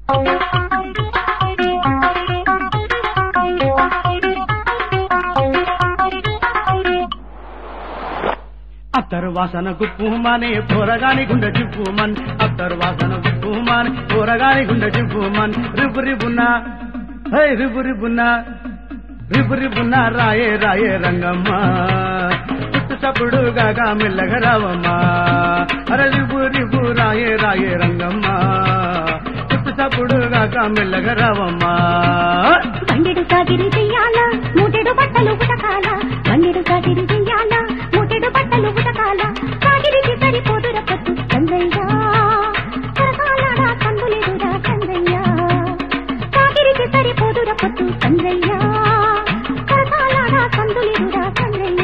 అత్తరు వాసన గుప్పుమని పోరగాని గుండె చిప్పుమన్ అత్తరు వాసన గుప్పుమని పోరగాని గుండె చిప్పుమన్ రిబు రిబున్న హై రిబు రిబున్న రిబు రిబున్న రాయే రాయే రంగమ్మ చుట్టు చప్పుడు గాగా మెల్లగ రావమ్మా అర రిబు రిబు రాయే రాయే రంగమ్మ చుట్టు చప్పుడు గాగా మెల్లగ రావమ్మా బండెడు సాగిరి చెయ్యాల మూటెడు బట్టలు ఉతకాల బండెడు సాగిరి చెయ్యాల మూటెడు బట్టలు ఉతకాల సాగిరికి సరిపోదుర పొత్తు చంద్రయ్య సరసాలాడా కందులేదురా చంద్రయ్య సాగిరికి సరిపోదుర పొత్తు చంద్రయ్య సరసాలాడా కందులేదురా చంద్రయ్య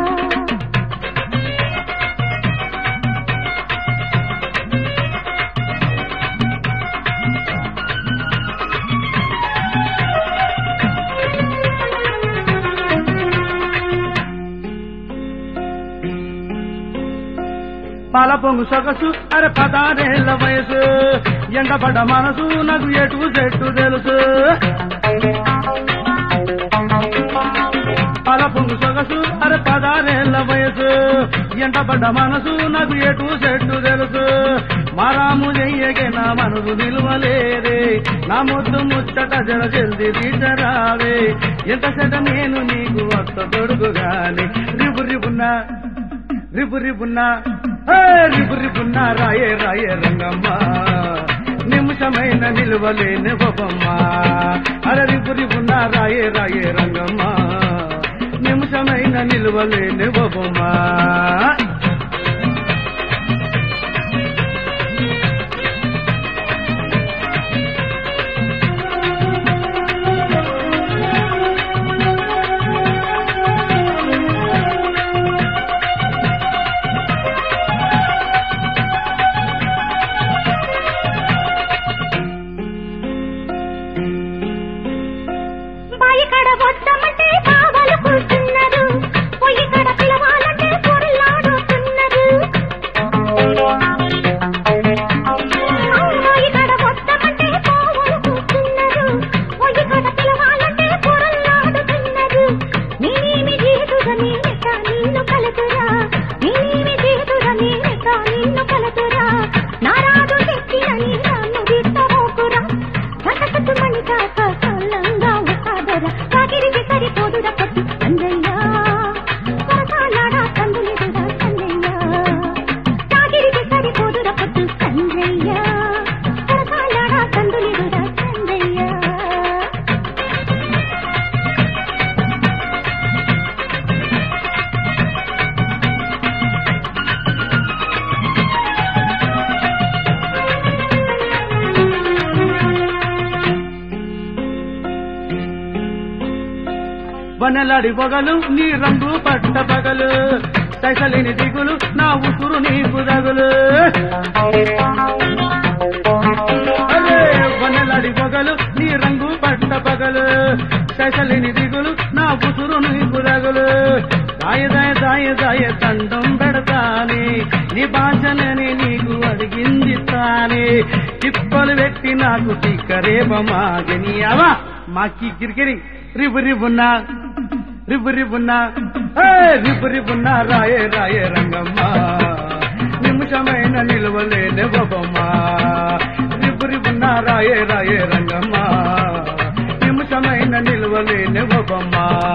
పాల పొంగు సొగసు అరే పదారేళ్ల వయసు ఎండపడ్డ మనసు నాకు ఎటు చెట్టు తెలుసు పాల పొంగు సొగసు అరే పదారేళ్ల వయసు ఎండపడ్డ మనసు నాకు ఎటు చెట్టు తెలుసు మారాము చెయ్యగే నా మనసు నిలువలేదే నా ముద్దు ముచ్చట జర జల్ది తీసరావే ఎంత సెట నేను నీకు వస్త దొడుగుగాని రిబు రిబున్నా రిబు రిబున్నా హే, రిబు రిబున్నా రాయే రాయే రంగమ్మ నిమిషమైన నిలువలేని బొమ్మ అరే రిబు రిబున్నా రాయే రాయే రంగమ్మ నిమిషమైన నిలువలేని బొమ్మ బాయి కడ వద్దమంటే కావలు కూర్చున్నారు పొయ్యి కడ పిలవాలంటే పొరలాడుతున్నారు బాయి కడ వద్దమంటే కావలు కూర్చున్నారు పొయ్యి కడ పిలవాలంటే పొరలాడుతున్నారు నేనేమి చేతుగా నేనెక్క నిన్ను కలుతురా నేనేమి చేతుగా నేనెక్క నిన్ను కలుతురా నారాదు తెచ్చిన నీ నన్ను విత్తబోకురా సకసకు మణి కాక సల్లంగా ఉసాదర సాగిరికి సరిపోదురా పట్టు అంజయ్య సరసాలాడా కందులేదురా సంజయ్య సాగిరికి సరిపోదురా పట్టు సంజయ్య సరసాలాడా కందులేదురా సంజయ్య వనలాడి పొగలు నీ రంగు పట్ట పగలు సైసలిని దిగులు నా ఉసురు నీకు దగులు అరే వనలాడి పొగలు నీ రంగు పట్ట పగలు సైసలిని దిగులు నా ఉసురు నీకు దగులు దాయ దాయ దాయ దాయ దండం పెడతానే నీ భాషలని నీకు అడిగింది తానే తిప్పలు పెట్టి నాకు తిక్కరేపమాగని అవా మాకి గిరిగిరి రిబు రిబున్నా రిబు రిబున్నా ఏ రిబు రిబున్నా రాయే రాయే రంగమ్మ నిమిషమైన నిలవలేని బొమ్మ రిబు రిబున్నా రాయే రాయే రంగమ్మ నిమిషమైన నిలవలేని బొమ్మ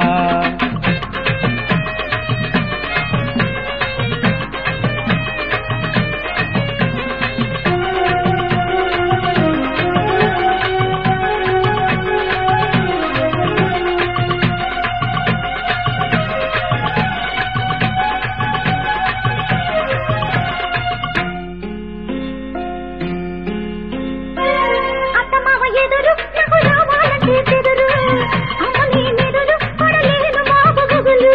అత్తమావ ఎదురు నాకు రావాలంటే చెదురు అమ్మ నీ మెదురు పడలేను మాపు గుగులు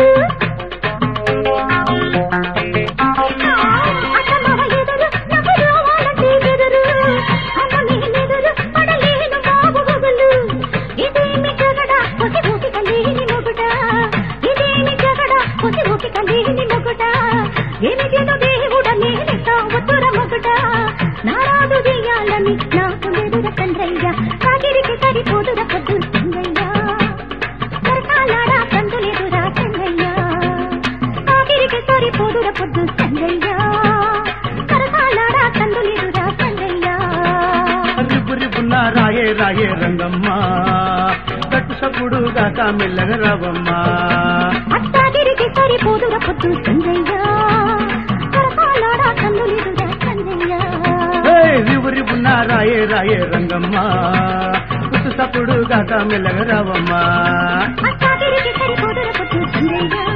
అత్తమావ ఎదురు నాకు రావాలంటే చెదురు అమ్మ నీ మెదురు పడలేను మాపు గుగులు ఇదేమి జగడ కొసి ఊపిక లేని మొగుట ఇదేమి జగడ కొసి ఊపిక లేని మొగుట ఏమి చేత దేవుడ నేనెక్క ఉత్తర మొగుట నారాదు చేయాలని నాకు మెదుర తండ్రయ్య రాయే రంగమ్మ కట్టు సప్పుడు గాక మెల్లగ రావమ్మా అత్తాగిరికి సరిపోదుర పొద్దు సంజయ్య కరకాలాడా కన్నులిదురా సంజయ్య రివురి ఉన్న రాయే రాయే రంగమ్మ కట్టు సప్పుడు గాక మెల్లగ రావమ్మా అత్తాగిరికి సరిపోదుర పొద్దు సంజయ్య